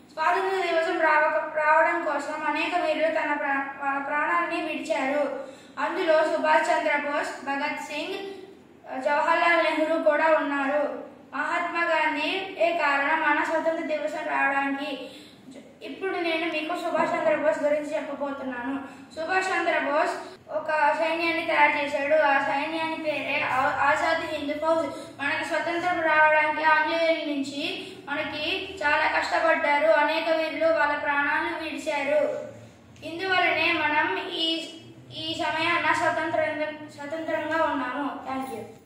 స్వాతంత్ర దివసం రావ రావడం కోసం అనేక వీరులు తన ప్రా వాళ్ళ ప్రాణాన్ని విడిచారు అందులో సుభాష్ చంద్రబోస్ భగత్ సింగ్ జవహర్లాల్ నెహ్రూ కూడా ఉన్నారు మహాత్మా గాంధీ ఏ కారణం మన స్వతంత్ర దివసం రావడానికి ఇప్పుడు నేను మీకు సుభాష్ చంద్రబోస్ గురించి చెప్పబోతున్నాను సుభాష్ చంద్రబోస్ ఒక సైన్యాన్ని తయారు చేశాడు ఆ సైన్యాన్ని పేరే ఆ- ఆజాద్ హింద్ ఫౌజ్ మనకి స్వతంత్రం రావడానికి ఆంగ్లేయుల నుంచి మనకి చాలా కష్టపడ్డారు అనేక వీరులు వాళ్ళ ప్రాణాలను విడిచారు ఇందువలనే మనం ఈ ఈ సమయాన స్వతంత్రంగా స్వతంత్రంగా ఉన్నాము థ్యాంక్ యూ